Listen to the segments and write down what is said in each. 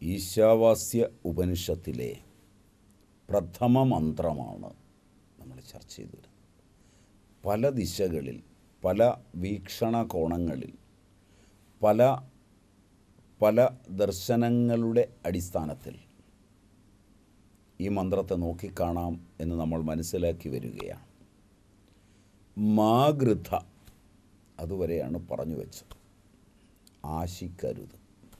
ഈശാവാസ്യ ഉപനിഷത്തിലെ പ്രഥമ മന്ത്രമാണ് നമ്മൾ ചർച്ച ചെയ്തു വരുന്നത് പല ദിശകളിൽ പല വീക്ഷണകോണങ്ങളിൽ പല പല ദർശനങ്ങളുടെ അടിസ്ഥാനത്തിൽ ഈ മന്ത്രത്തെ നോക്കിക്കാണാം എന്ന് നമ്മൾ മനസ്സിലാക്കി വരികയാണ് മാഗൃഥ അതുവരെയാണ് പറഞ്ഞു വെച്ചത് ആശിക്കരുത്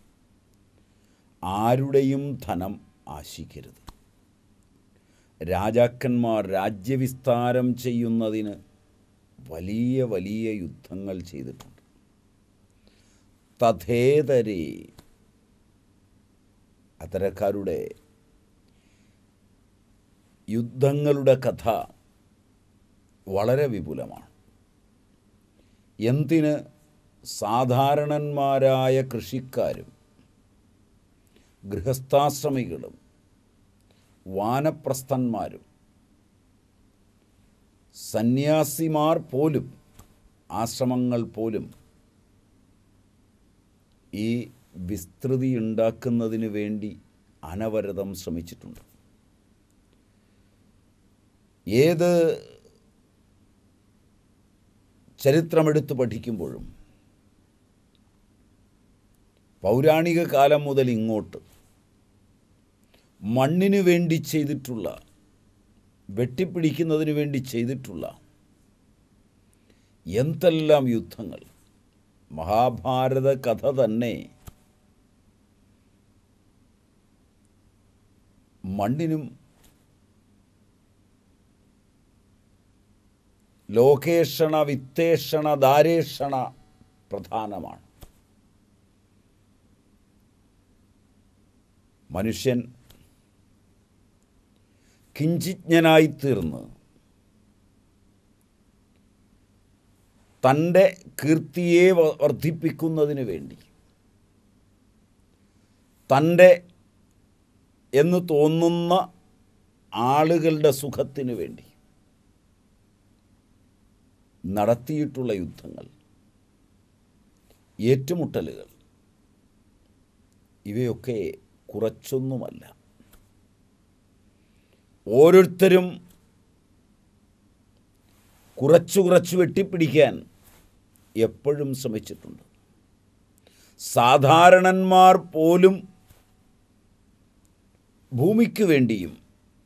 ആരുടെയും ധനം ആശിക്കരുത് രാജാക്കന്മാർ രാജ്യവിസ്താരം ചെയ്യുന്നതിന് വലിയ വലിയ യുദ്ധങ്ങൾ ചെയ്തിട്ടുണ്ട് തഥേതരേ അത്തരക്കാരുടെ യുദ്ധങ്ങളുടെ കഥ വളരെ വിപുലമാണ് എന്തിന് സാധാരണന്മാരായ കൃഷിക്കാരും ഗൃഹസ്ഥാശ്രമികളും വാനപ്രസ്ഥന്മാരും സന്യാസിമാർ പോലും ആശ്രമങ്ങൾ പോലും ഈ വിസ്തൃതി ഉണ്ടാക്കുന്നതിന് വേണ്ടി അനവരതം ശ്രമിച്ചിട്ടുണ്ട് ഏത് ചരിത്രമെടുത്ത് പഠിക്കുമ്പോഴും പൗരാണിക കാലം മുതൽ ഇങ്ങോട്ട് മണ്ണിനു വേണ്ടി ചെയ്തിട്ടുള്ള വെട്ടിപ്പിടിക്കുന്നതിന് വേണ്ടി ചെയ്തിട്ടുള്ള എന്തെല്ലാം യുദ്ധങ്ങൾ മഹാഭാരത കഥ തന്നെ മണ്ണിനും ലോകേഷണ വിത്തേഷണ ദാരേഷണ പ്രധാനമാണ് മനുഷ്യൻ കിഞ്ചിജ്ഞനായിത്തീർന്ന് തൻ്റെ കീർത്തിയെ വ- വർദ്ധിപ്പിക്കുന്നതിന് വേണ്ടി തൻ്റെ എന്ന് തോന്നുന്ന ആളുകളുടെ സുഖത്തിന് വേണ്ടി നടത്തിയിട്ടുള്ള യുദ്ധങ്ങൾ ഏറ്റുമുട്ടലുകൾ ഇവയൊക്കെ കുറച്ചൊന്നുമല്ല ഓരോരുത്തരും കുറച്ചു കുറച്ച് വെട്ടിപ്പിടിക്കാൻ എപ്പോഴും ശ്രമിച്ചിട്ടുണ്ട് സാധാരണന്മാർ പോലും ഭൂമിക്ക് വേണ്ടിയും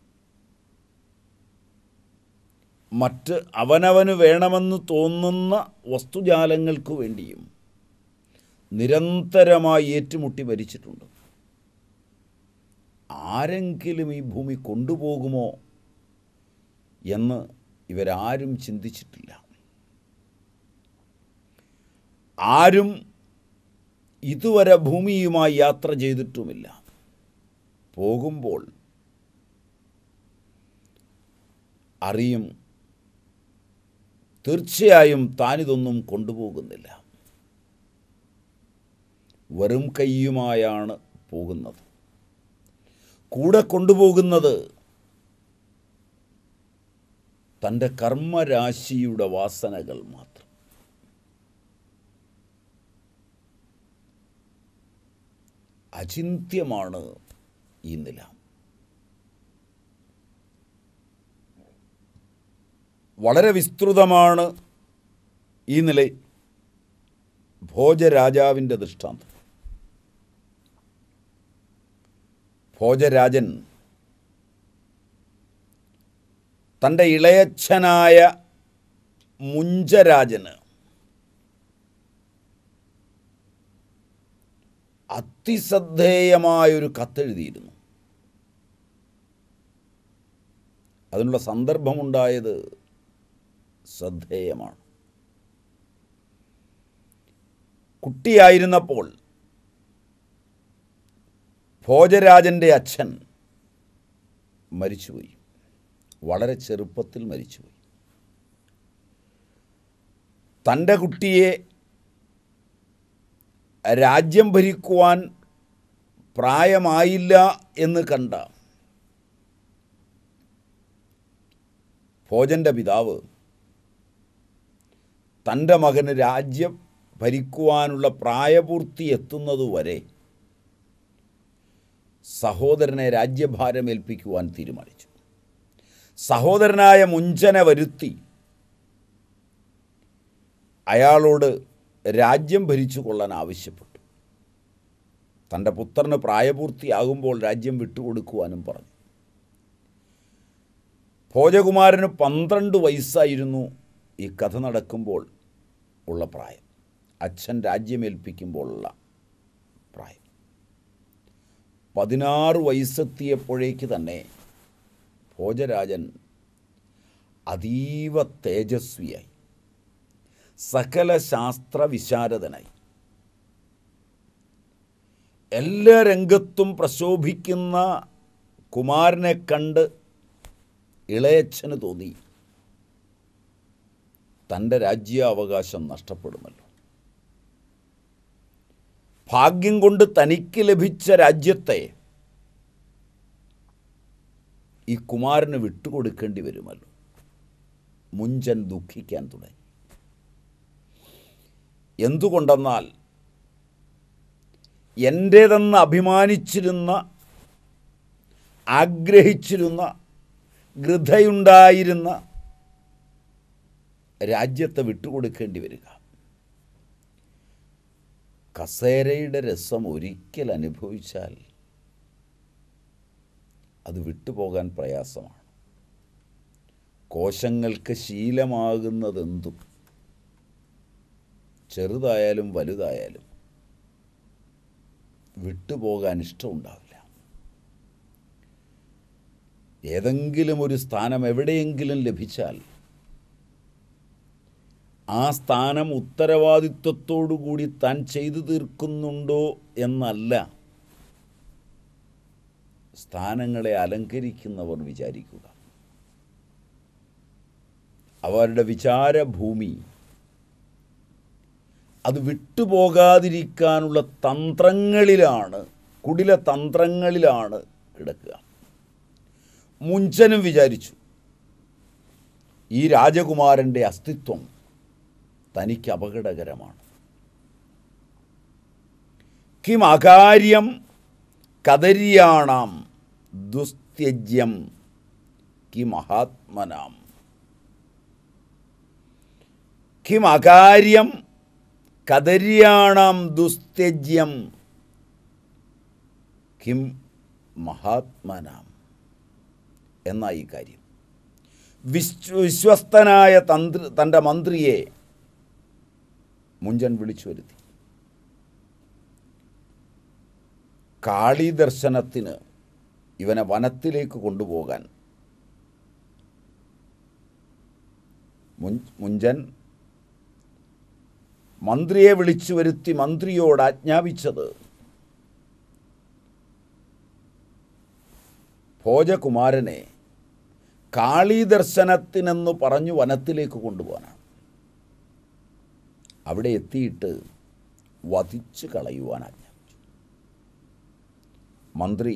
മറ്റ് അവനവന് വേണമെന്ന് തോന്നുന്ന വസ്തുജാലങ്ങൾക്ക് വേണ്ടിയും നിരന്തരമായി ഏറ്റുമുട്ടി മരിച്ചിട്ടുണ്ട് ആരെങ്കിലും ഈ ഭൂമി കൊണ്ടുപോകുമോ എന്ന് ഇവരാരും ചിന്തിച്ചിട്ടില്ല ആരും ഇതുവരെ ഭൂമിയുമായി യാത്ര ചെയ്തിട്ടുമില്ല പോകുമ്പോൾ അറിയും തീർച്ചയായും താനിതൊന്നും കൊണ്ടുപോകുന്നില്ല വെറും കൈയുമായാണ് പോകുന്നത് കൂടെ കൊണ്ടുപോകുന്നത് തൻ്റെ കർമ്മരാശിയുടെ വാസനകൾ മാത്രം അചിന്ത്യമാണ് ഈ നില വളരെ വിസ്തൃതമാണ് ഈ നില ഭോജരാജാവിൻ്റെ ദൃഷ്ടാന്തം ഭോജരാജൻ തൻ്റെ ഇളയച്ഛനായ മുഞ്ചരാജന് അതിശ്രദ്ധേയമായൊരു കത്തെഴുതിയിരുന്നു അതിനുള്ള സന്ദർഭമുണ്ടായത് ശ്രദ്ധേയമാണ് കുട്ടിയായിരുന്നപ്പോൾ ഭോജരാജൻ്റെ അച്ഛൻ മരിച്ചുപോയി വളരെ ചെറുപ്പത്തിൽ മരിച്ചുപോയി തൻ്റെ കുട്ടിയെ രാജ്യം ഭരിക്കുവാൻ പ്രായമായില്ല എന്ന് കണ്ട ഭോജൻ്റെ പിതാവ് തൻ്റെ മകന് രാജ്യം ഭരിക്കുവാനുള്ള പ്രായപൂർത്തി എത്തുന്നതുവരെ സഹോദരനെ രാജ്യഭാരമേൽപ്പിക്കുവാൻ തീരുമാനിച്ചു സഹോദരനായ മുഞ്ചനെ വരുത്തി അയാളോട് രാജ്യം ഭരിച്ചു കൊള്ളാൻ ആവശ്യപ്പെട്ടു തൻ്റെ പുത്രന് പ്രായപൂർത്തിയാകുമ്പോൾ രാജ്യം വിട്ടുകൊടുക്കുവാനും പറഞ്ഞു ഭോജകുമാരന് പന്ത്രണ്ട് വയസ്സായിരുന്നു ഈ കഥ നടക്കുമ്പോൾ ഉള്ള പ്രായം അച്ഛൻ രാജ്യമേൽപ്പിക്കുമ്പോഴുള്ള പ്രായം പതിനാറ് വയസ്സെത്തിയപ്പോഴേക്ക് തന്നെ ഭോജരാജൻ അതീവ തേജസ്വിയായി സകല ശാസ്ത്ര വിശാരദനായി എല്ലാ രംഗത്തും പ്രശോഭിക്കുന്ന കുമാരനെ കണ്ട് ഇളയച്ഛന് തോന്നി തൻ്റെ രാജ്യാവകാശം നഷ്ടപ്പെടുമല്ലോ ഭാഗ്യം കൊണ്ട് തനിക്ക് ലഭിച്ച രാജ്യത്തെ ഈ കുമാരന് വിട്ടുകൊടുക്കേണ്ടി വരുമല്ലോ മുഞ്ചൻ ദുഃഖിക്കാൻ തുടങ്ങി എന്തുകൊണ്ടെന്നാൽ എൻ്റേതെന്ന് അഭിമാനിച്ചിരുന്ന ആഗ്രഹിച്ചിരുന്ന ഗൃധയുണ്ടായിരുന്ന രാജ്യത്തെ വിട്ടുകൊടുക്കേണ്ടി വരിക കസേരയുടെ രസം ഒരിക്കൽ അനുഭവിച്ചാൽ അത് വിട്ടുപോകാൻ പ്രയാസമാണ് കോശങ്ങൾക്ക് ശീലമാകുന്നതെന്തും ചെറുതായാലും വലുതായാലും വിട്ടുപോകാൻ ഇഷ്ടമുണ്ടാവില്ല ഏതെങ്കിലും ഒരു സ്ഥാനം എവിടെയെങ്കിലും ലഭിച്ചാൽ ആ സ്ഥാനം ഉത്തരവാദിത്വത്തോടു കൂടി താൻ ചെയ്തു തീർക്കുന്നുണ്ടോ എന്നല്ല സ്ഥാനങ്ങളെ അലങ്കരിക്കുന്നവർ വിചാരിക്കുക അവരുടെ വിചാരഭൂമി അത് വിട്ടുപോകാതിരിക്കാനുള്ള തന്ത്രങ്ങളിലാണ് കുടില തന്ത്രങ്ങളിലാണ് കിടക്കുക മുഞ്ചനും വിചാരിച്ചു ഈ രാജകുമാരൻ്റെ അസ്തിത്വം തനിക്ക് അപകടകരമാണ് കിം അകാര്യം കദര്യാണാം ദുസ്ത്യജ്യം കിം മഹാത്മനാം കിം അകാര്യം കദര്യാണാം ദുസ്ത്യജ്യം കിം മഹാത്മനാം എന്നാ ഈ കാര്യം വിശ്വ വിശ്വസ്തനായ തന്ത്രി തൻ്റെ മന്ത്രിയെ മുഞ്ചൻ വിളിച്ചു വരുത്തി കാളി ദർശനത്തിന് ഇവനെ വനത്തിലേക്ക് കൊണ്ടുപോകാൻ മുൻ- മുഞ്ചൻ മന്ത്രിയെ വിളിച്ചു വരുത്തി മന്ത്രിയോട് ആജ്ഞാപിച്ചത് ഭോജകുമാരനെ കാളി ദർശനത്തിനെന്ന് പറഞ്ഞു വനത്തിലേക്ക് കൊണ്ടുപോകാനാണ് അവിടെ എത്തിയിട്ട് വധിച്ചു കളയുവാൻ ആജ്ഞാപിച്ചു മന്ത്രി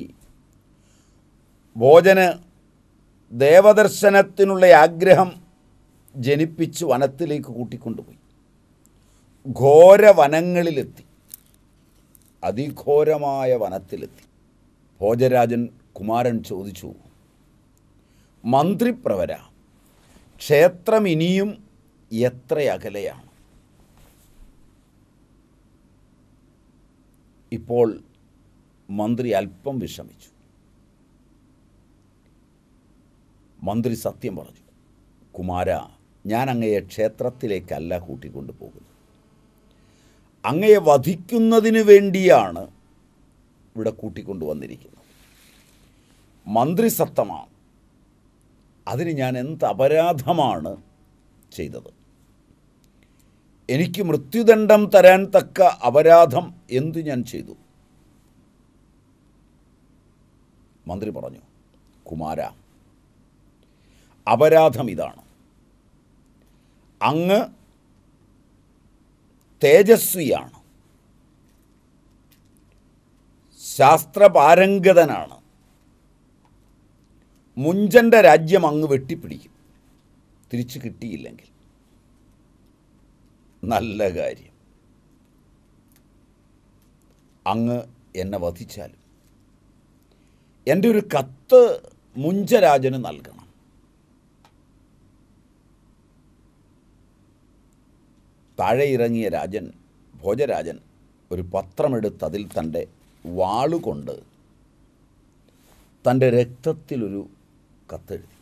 ഭോജന് ദേവദർശനത്തിനുള്ള ആഗ്രഹം ജനിപ്പിച്ച് വനത്തിലേക്ക് കൂട്ടിക്കൊണ്ടുപോയി ഘോര വനങ്ങളിലെത്തി അതിഘോരമായ വനത്തിലെത്തി ഭോജരാജൻ കുമാരൻ ചോദിച്ചു മന്ത്രിപ്രവര ക്ഷേത്രം ഇനിയും എത്ര അകലെയാണ് ഇപ്പോൾ മന്ത്രി അല്പം വിഷമിച്ചു മന്ത്രി സത്യം പറഞ്ഞു കുമാര ഞാൻ അങ്ങയെ ക്ഷേത്രത്തിലേക്കല്ല കൂട്ടിക്കൊണ്ടു പോകുന്നത് അങ്ങയെ വധിക്കുന്നതിന് വേണ്ടിയാണ് ഇവിടെ കൂട്ടിക്കൊണ്ടു വന്നിരിക്കുന്നത് മന്ത്രി സത്തമാണ് അതിന് ഞാൻ എന്ത് അപരാധമാണ് ചെയ്തത് എനിക്ക് മൃത്യുദണ്ഡം തരാൻ തക്ക അപരാധം എന്തു ഞാൻ ചെയ്തു മന്ത്രി പറഞ്ഞു കുമാര അപരാധം ഇതാണ് അങ്ങ് തേജസ്വിയാണ് ശാസ്ത്രപാരംഗതനാണ് മുഞ്ചൻ്റെ രാജ്യം അങ്ങ് വെട്ടിപ്പിടിക്കും തിരിച്ചു കിട്ടിയില്ലെങ്കിൽ നല്ല കാര്യം അങ്ങ് എന്നെ വധിച്ചാലും എൻ്റെ ഒരു കത്ത് മുഞ്ചരാജന് നൽകണം താഴെ ഇറങ്ങിയ രാജൻ ഭോജരാജൻ ഒരു പത്രമെടുത്ത് അതിൽ തൻ്റെ വാളുകൊണ്ട് തൻ്റെ രക്തത്തിലൊരു കത്തെഴുതി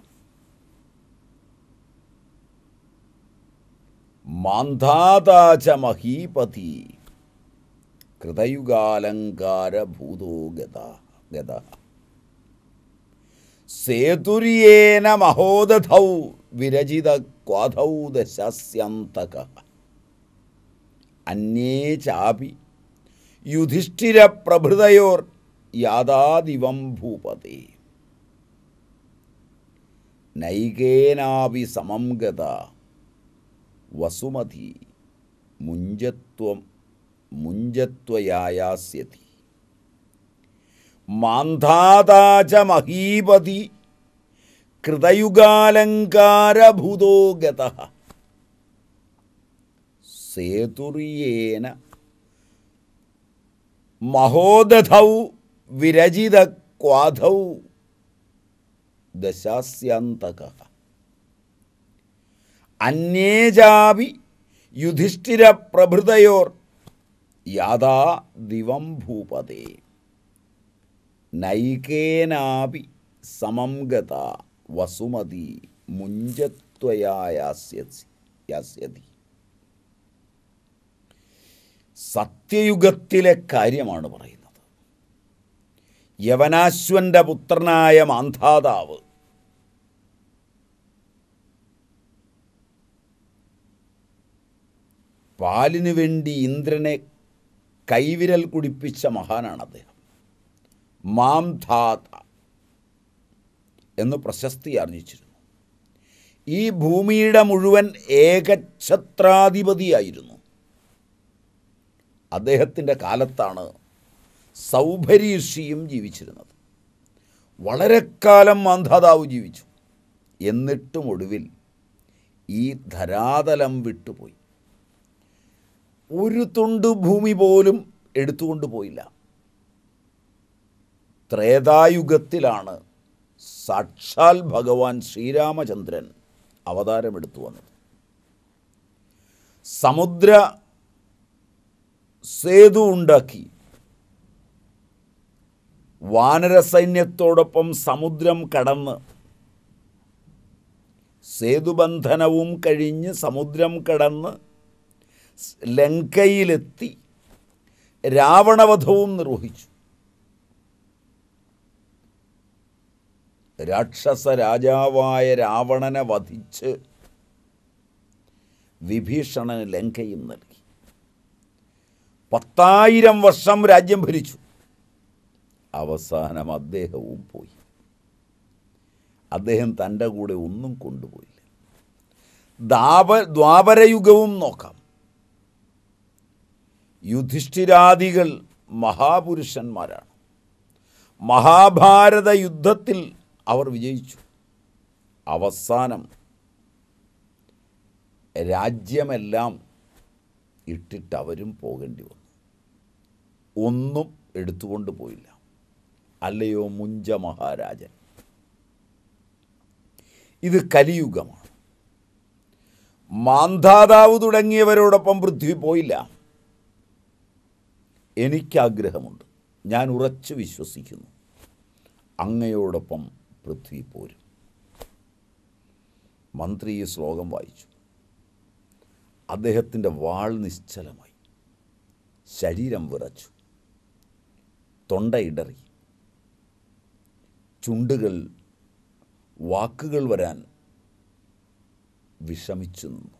മാന്ധാതാച മഹീപതി കൃതയുഗാലങ്കാരഭൂതോ ഗത ഗത സേതുര്യേന മഹോദധൗ വിരചിത ക്വാധൗ ദശസ്യന്തക അന്യേ ചാപി യുധിഷ്ഠിരപ്രഭൃതയോർ യാതാദിവം ഭൂപതേ നൈകേനാപി സമം ഗത വസുമതി മുഞ്ചത്വം മുഞ്ചത്വയായാസ്യതി മാന്ധാതാച മഹീപതി കൃതയുഗാലങ്കാരഭൂതോ ഗത സേതുര്യേന മഹോദധൗ വിരചിത ക്വാധൗ ദശാസ്യാന്തക അന്യേജാപി യുധിഷ്ഠിരപ്രഭൃതയോർ യാതാ ദിവം ഭൂപതേ നൈകേനാപി സമം ഗത വസുമതി മുഞ്ചത്വയാസ്യതി സത്യയുഗത്തിലെ കാര്യമാണ് പറയുന്നത് യവനാശ്വന്റെ പുത്രനായ മാന്ധാതാവ് പാലിനു വേണ്ടി ഇന്ദ്രനെ കൈവിരൽ കുടിപ്പിച്ച മഹാനാണ് അദ്ദേഹം മാംധാത എന്ന് പ്രശസ്തി അറിയിച്ചിരുന്നു ഈ ഭൂമിയുടെ മുഴുവൻ ഏകഛത്രാധിപതിയായിരുന്നു അദ്ദേഹത്തിൻ്റെ കാലത്താണ് സൗഭരീഷിയും ജീവിച്ചിരുന്നത് വളരെ കാലം മാന്ധാതാവ് ജീവിച്ചു എന്നിട്ടും ഒടുവിൽ ഈ ധരാതലം വിട്ടുപോയി ഒരു തുണ്ട് ഭൂമി പോലും എടുത്തുകൊണ്ട് പോയില്ല ത്രേതായുഗത്തിലാണ് സാക്ഷാൽ ഭഗവാൻ ശ്രീരാമചന്ദ്രൻ അവതാരമെടുത്തു വന്നത് സമുദ്ര സേതു ഉണ്ടാക്കി വാനര സൈന്യത്തോടൊപ്പം സമുദ്രം കടന്ന് സേതുബന്ധനവും കഴിഞ്ഞ് സമുദ്രം കടന്ന് ലങ്കയിലെത്തി രാവണവധവും നിർവഹിച്ചു രാക്ഷസ രാജാവായ രാവണനെ വധിച്ച് വിഭീഷണന് ലങ്കയും നൽകി പത്തായിരം വർഷം രാജ്യം ഭരിച്ചു അവസാനം അദ്ദേഹവും പോയി അദ്ദേഹം തൻ്റെ കൂടെ ഒന്നും കൊണ്ടുപോയില്ല ദാപ ദ്വാപരയുഗവും നോക്കാം യുധിഷ്ഠിരാദികൾ മഹാപുരുഷന്മാരാണ് മഹാഭാരത യുദ്ധത്തിൽ അവർ വിജയിച്ചു അവസാനം രാജ്യമെല്ലാം ഇട്ടിട്ട് അവരും പോകേണ്ടി വന്നു ഒന്നും എടുത്തുകൊണ്ട് പോയില്ല അല്ലയോ മുഞ്ച മഹാരാജൻ ഇത് കലിയുഗമാണ് മാന്ധാതാവ് തുടങ്ങിയവരോടൊപ്പം പൃഥ്വി പോയില്ല എനിക്കാഗ്രഹമുണ്ട് ഞാൻ ഉറച്ചു വിശ്വസിക്കുന്നു അങ്ങയോടൊപ്പം പൃഥ്വി പോരും മന്ത്രി ഈ ശ്ലോകം വായിച്ചു അദ്ദേഹത്തിൻ്റെ വാൾ നിശ്ചലമായി ശരീരം വിറച്ചു തൊണ്ടയിടറി ചുണ്ടുകൾ വാക്കുകൾ വരാൻ വിഷമിച്ചു നിന്നു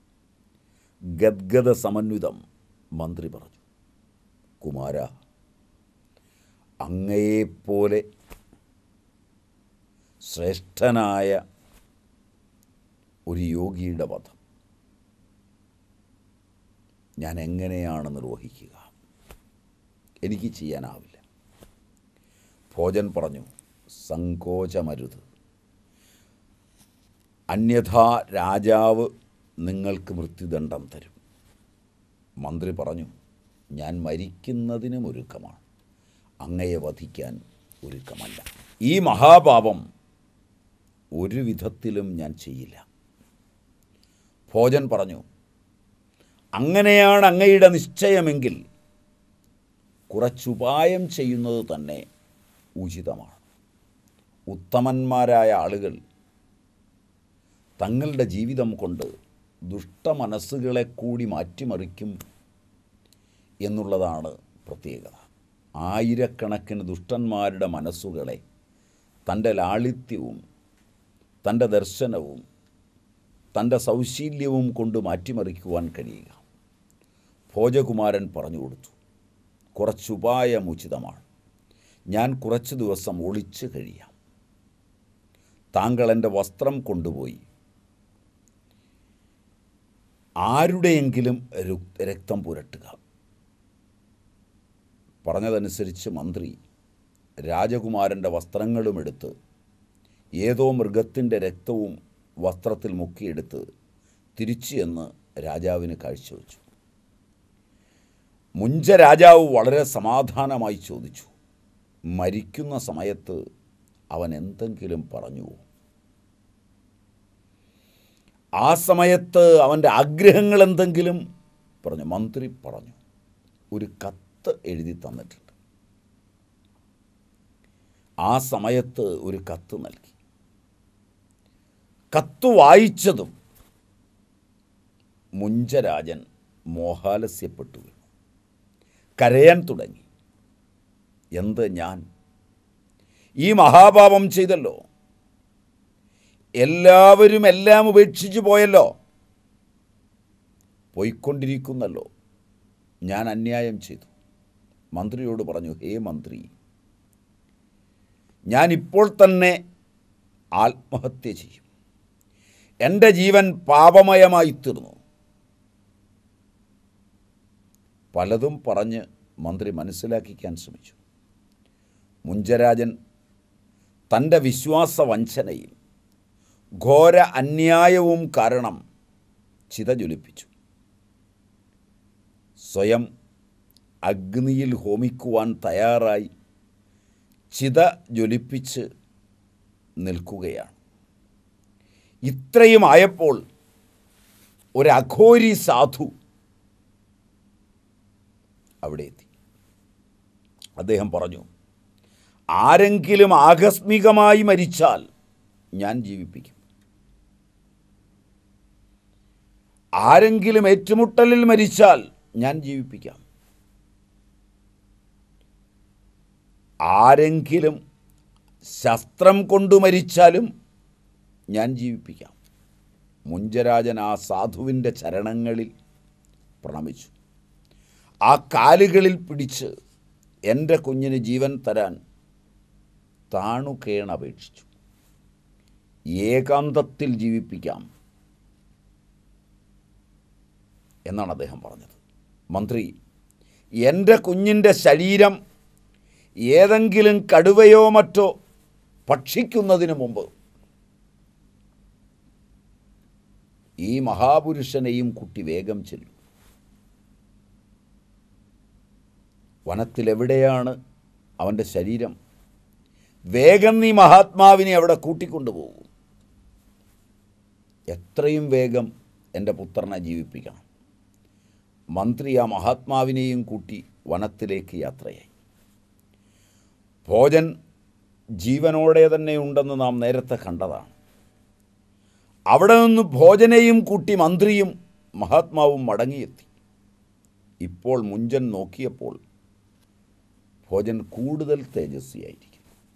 ഗദ്ഗത സമന്വിതം മന്ത്രി പറഞ്ഞു കുമാര അങ്ങയെപ്പോലെ ശ്രേഷ്ഠനായ ഒരു യോഗിയുടെ വധം ഞാൻ എങ്ങനെയാണ് നിർവഹിക്കുക എനിക്ക് ചെയ്യാനാവില്ല ഭോജൻ പറഞ്ഞു സങ്കോചമരുത് അന്യഥാ രാജാവ് നിങ്ങൾക്ക് മൃത്യുദണ്ഡം തരും മന്ത്രി പറഞ്ഞു ഞാൻ മരിക്കുന്നതിനും ഒരുക്കമാണ് അങ്ങയെ വധിക്കാൻ ഒരുക്കമല്ല ഈ മഹാപാപം ഒരു വിധത്തിലും ഞാൻ ചെയ്യില്ല ഭോജൻ പറഞ്ഞു അങ്ങനെയാണ് അങ്ങയുടെ നിശ്ചയമെങ്കിൽ കുറച്ചുപായം ചെയ്യുന്നത് തന്നെ ഉചിതമാണ് ഉത്തമന്മാരായ ആളുകൾ തങ്ങളുടെ ജീവിതം കൊണ്ട് ദുഷ്ടമനസ്സുകളെ കൂടി മാറ്റിമറിക്കും എന്നുള്ളതാണ് പ്രത്യേകത ആയിരക്കണക്കിന് ദുഷ്ടന്മാരുടെ മനസ്സുകളെ തൻ്റെ ലാളിത്യവും തൻ്റെ ദർശനവും തൻ്റെ സൗശീല്യവും കൊണ്ട് മാറ്റിമറിക്കുവാൻ കഴിയുക ഭോജകുമാരൻ പറഞ്ഞു കൊടുത്തു കുറച്ചുപായം ഉചിതമാണ് ഞാൻ കുറച്ച് ദിവസം ഒളിച്ച് കഴിയാം താങ്കൾ എൻ്റെ വസ്ത്രം കൊണ്ടുപോയി ആരുടെയെങ്കിലും രു- രക്തം പുരട്ടുക പറഞ്ഞതനുസരിച്ച് മന്ത്രി രാജകുമാരൻ്റെ വസ്ത്രങ്ങളും എടുത്ത് ഏതോ മൃഗത്തിൻ്റെ രക്തവും വസ്ത്രത്തിൽ മുക്കിയെടുത്ത് തിരിച്ചു എന്ന് രാജാവിന് കാഴ്ചവെച്ചു മുഞ്ച രാജാവ് വളരെ സമാധാനമായി ചോദിച്ചു മരിക്കുന്ന സമയത്ത് അവൻ എന്തെങ്കിലും പറഞ്ഞുവോ ആ സമയത്ത് അവൻ്റെ ആഗ്രഹങ്ങൾ എന്തെങ്കിലും പറഞ്ഞു മന്ത്രി പറഞ്ഞു ഒരു കത്ത് എഴുതി തന്നിട്ടുണ്ട് ആ സമയത്ത് ഒരു കത്ത് നൽകി കത്ത് വായിച്ചതും മുഞ്ചരാജൻ മോഹാലസ്യപ്പെട്ടു വീണു കരയാൻ തുടങ്ങി എന്ത് ഞാൻ ഈ മഹാപാപം ചെയ്തല്ലോ എല്ലാവരും എല്ലാം ഉപേക്ഷിച്ചു പോയല്ലോ പോയിക്കൊണ്ടിരിക്കുന്നല്ലോ ഞാൻ അന്യായം ചെയ്തു മന്ത്രിയോട് പറഞ്ഞു ഹേ മന്ത്രി ഞാൻ ഇപ്പോൾ തന്നെ ആത്മഹത്യ ചെയ്യും എൻ്റെ ജീവൻ പാപമയമായി തീർന്നു പലതും പറഞ്ഞ് മന്ത്രി മനസ്സിലാക്കിക്കാൻ ശ്രമിച്ചു മുഞ്ചരാജൻ തൻ്റെ വിശ്വാസ വഞ്ചനയിൽ ഘോര അന്യായവും കാരണം ചിത ജ്വലിപ്പിച്ചു സ്വയം അഗ്നിയിൽ ഹോമിക്കുവാൻ തയ്യാറായി ചിത ജ്വലിപ്പിച്ച് നിൽക്കുകയാണ് ഇത്രയും ആയപ്പോൾ ഒരു അഘോരി സാധു അവിടെ എത്തി അദ്ദേഹം പറഞ്ഞു ആരെങ്കിലും ആകസ്മികമായി മരിച്ചാൽ ഞാൻ ജീവിപ്പിക്കും ആരെങ്കിലും ഏറ്റുമുട്ടലിൽ മരിച്ചാൽ ഞാൻ ജീവിപ്പിക്കാം ആരെങ്കിലും ശസ്ത്രം കൊണ്ടു മരിച്ചാലും ഞാൻ ജീവിപ്പിക്കാം മുഞ്ചരാജൻ ആ സാധുവിൻ്റെ ചരണങ്ങളിൽ പ്രണമിച്ചു ആ കാലുകളിൽ പിടിച്ച് എൻ്റെ കുഞ്ഞിന് ജീവൻ തരാൻ താണുകേണപേക്ഷിച്ചു ഏകാന്തത്തിൽ ജീവിപ്പിക്കാം എന്നാണ് അദ്ദേഹം പറഞ്ഞത് മന്ത്രി എൻ്റെ കുഞ്ഞിൻ്റെ ശരീരം ഏതെങ്കിലും കടുവയോ മറ്റോ ഭക്ഷിക്കുന്നതിന് മുമ്പ് ഈ മഹാപുരുഷനെയും കുട്ടി വേഗം ചെല്ലും വനത്തിലെവിടെയാണ് അവൻ്റെ ശരീരം വേഗം നീ മഹാത്മാവിനെ അവിടെ കൂട്ടിക്കൊണ്ടുപോകും എത്രയും വേഗം എൻ്റെ പുത്രനെ ജീവിപ്പിക്കണം മന്ത്രി ആ മഹാത്മാവിനെയും കൂട്ടി വനത്തിലേക്ക് യാത്രയായി ഭോജൻ ജീവനോടെ തന്നെ ഉണ്ടെന്ന് നാം നേരത്തെ കണ്ടതാണ് അവിടെ നിന്ന് ഭോജനെയും കൂട്ടി മന്ത്രിയും മഹാത്മാവും മടങ്ങിയെത്തി ഇപ്പോൾ മുഞ്ചൻ നോക്കിയപ്പോൾ ഭോജൻ കൂടുതൽ തേജസ്വിയായിരിക്കും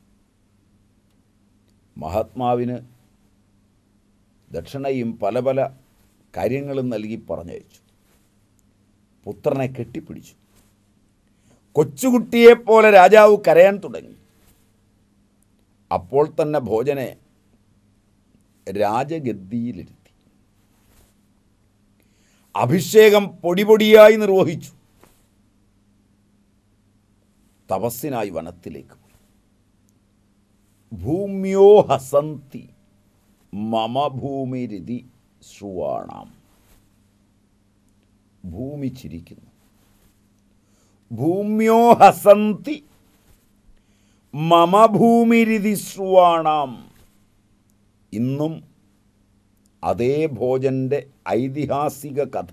മഹാത്മാവിന് ദക്ഷിണയും പല പല കാര്യങ്ങളും നൽകി പറഞ്ഞയച്ചു പുത്രനെ കെട്ടിപ്പിടിച്ചു കൊച്ചുകുട്ടിയെപ്പോലെ രാജാവ് കരയാൻ തുടങ്ങി അപ്പോൾ തന്നെ ഭോജനെ രാജഗദ്ദിയിലിരുത്തി അഭിഷേകം പൊടിപൊടിയായി നിർവഹിച്ചു തപസ്സിനായി വനത്തിലേക്ക് പോയി ഭൂമ്യോ ഹസന്തി മമ ഭൂമിരിതി ശ്രുവാണാം ഭൂമി ചിരിക്കുന്നു ഭൂമ്യോ ഹസന്തി മമ ഭൂമിരിതിശ്രുവാണാം ഇന്നും അതേ ഭോജൻ്റെ ഐതിഹാസിക കഥ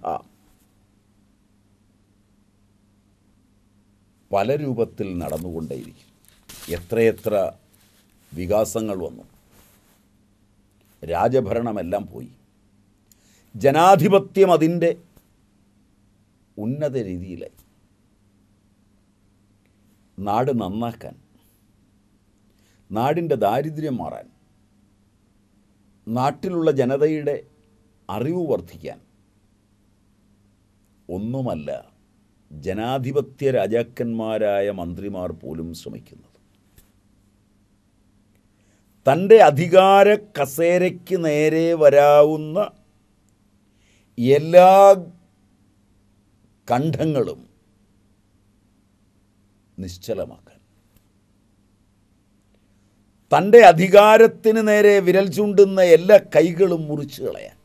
പല രൂപത്തിൽ നടന്നുകൊണ്ടേയിരിക്കും എത്രയെത്ര വികാസങ്ങൾ വന്നു രാജഭരണമെല്ലാം പോയി ജനാധിപത്യം അതിൻ്റെ ഉന്നത രീതിയിലായി നാട് നന്നാക്കാൻ നാടിൻ്റെ ദാരിദ്ര്യം മാറാൻ നാട്ടിലുള്ള ജനതയുടെ അറിവ് വർദ്ധിക്കാൻ ഒന്നുമല്ല ജനാധിപത്യ രാജാക്കന്മാരായ മന്ത്രിമാർ പോലും ശ്രമിക്കുന്നത് തൻ്റെ അധികാര കസേരയ്ക്ക് നേരെ വരാവുന്ന എല്ലാ കണ്ഠങ്ങളും നിശ്ചലമാക്കാൻ തൻ്റെ അധികാരത്തിന് നേരെ വിരൽ ചൂണ്ടുന്ന എല്ലാ കൈകളും മുറിച്ചു കളയാൻ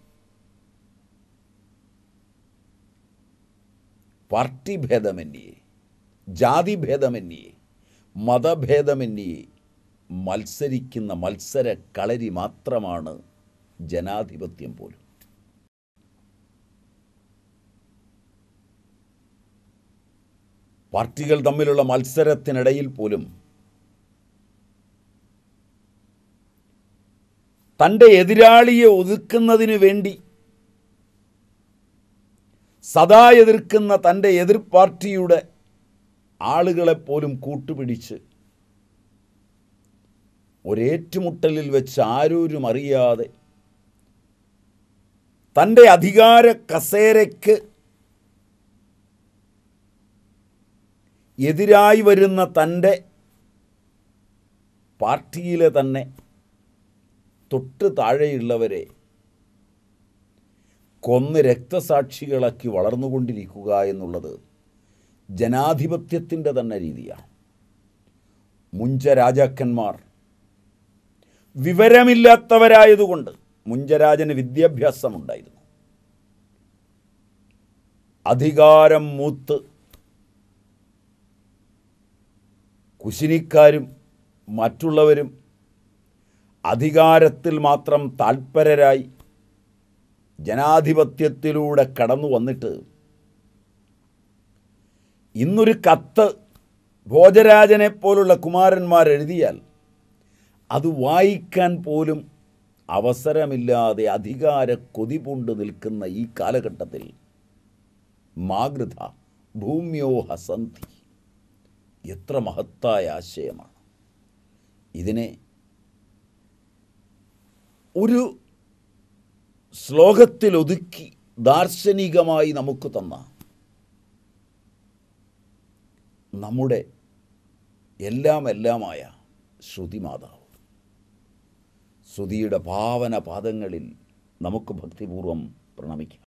പാർട്ടി ഭേദമന്യേ ജാതി ഭേദമന്യേ മതഭേദമന്യേ മത്സരിക്കുന്ന മത്സര കളരി മാത്രമാണ് ജനാധിപത്യം പോലും പാർട്ടികൾ തമ്മിലുള്ള മത്സരത്തിനിടയിൽ പോലും തൻ്റെ എതിരാളിയെ ഒതുക്കുന്നതിന് വേണ്ടി സദാ എതിർക്കുന്ന തൻ്റെ എതിർ പാർട്ടിയുടെ ആളുകളെപ്പോലും കൂട്ടുപിടിച്ച് ഒരേറ്റുമുട്ടലിൽ വെച്ച് ആരോരും അറിയാതെ തൻ്റെ അധികാര കസേരയ്ക്ക് എതിരായി വരുന്ന തൻ്റെ പാർട്ടിയിലെ തന്നെ തൊട്ട് താഴെയുള്ളവരെ കൊന്ന് രക്തസാക്ഷികളാക്കി വളർന്നുകൊണ്ടിരിക്കുക എന്നുള്ളത് ജനാധിപത്യത്തിൻ്റെ തന്നെ രീതിയാണ് മുഞ്ച രാജാക്കന്മാർ വിവരമില്ലാത്തവരായതുകൊണ്ട് മുഞ്ചരാജന് വിദ്യാഭ്യാസമുണ്ടായിരുന്നു അധികാരം മൂത്ത് കുശിനിക്കാരും മറ്റുള്ളവരും അധികാരത്തിൽ മാത്രം താൽപരരായി ജനാധിപത്യത്തിലൂടെ കടന്നു വന്നിട്ട് ഇന്നൊരു കത്ത് ഭോജരാജനെ പോലുള്ള കുമാരന്മാർ എഴുതിയാൽ അത് വായിക്കാൻ പോലും അവസരമില്ലാതെ അധികാര കൊതി പൂണ്ട് നിൽക്കുന്ന ഈ കാലഘട്ടത്തിൽ മാതൃത ഭൂമ്യോ ഹസന്തി എത്ര മഹത്തായ ആശയമാണ് ഇതിനെ ഒരു ശ്ലോകത്തിൽ ഒതുക്കി ദാർശനികമായി നമുക്ക് തന്ന നമ്മുടെ എല്ലാം എല്ലാമായ ശ്രുതിമാതാവ് ശ്രുതിയുടെ പാവന പാദങ്ങളിൽ നമുക്ക് ഭക്തിപൂർവം പ്രണമിക്കാം